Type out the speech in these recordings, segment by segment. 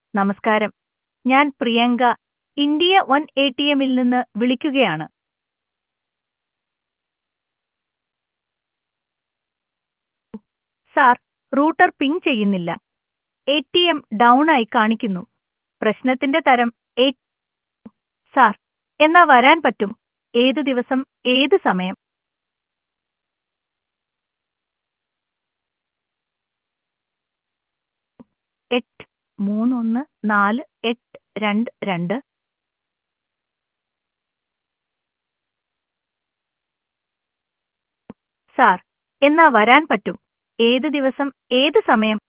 നമസ്കാരം ഞാൻ Priyanka India one A T എമ്മിൽ നിന്ന് വിളിക്കുകയാണ് സാർ റൂട്ടർ പിങ് ചെയ്യുന്നില്ല എ ടി എം ഡൗൺ ആയി കാണിക്കുന്നു പ്രശ്നത്തിന്റെ തരം എ സാർ എന്നാ വരാൻ പറ്റും ഏതു ദിവസം ഏത് സമയം എട്ട് മൂന്ന് ഒന്ന് നാല് എട്ട് രണ്ട് രണ്ട് സാർ എന്നാ വരാൻ പറ്റും ഏത് ദിവസം ഏത് സമയം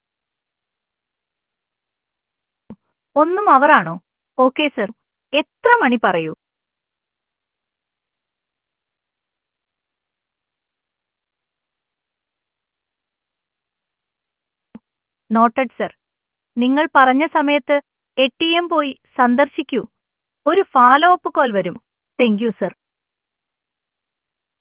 ഒന്നും അവറാണോ ഓക്കെ സർ എത്ര മണി പറയൂ നോട്ടഡ് സർ നിങ്ങൾ പറഞ്ഞ സമയത്ത് എ ടി എം പോയി സന്ദർശിക്കൂ ഒരു ഫോളോ അപ്പ് കോൾ വരും താങ്ക് യു സർ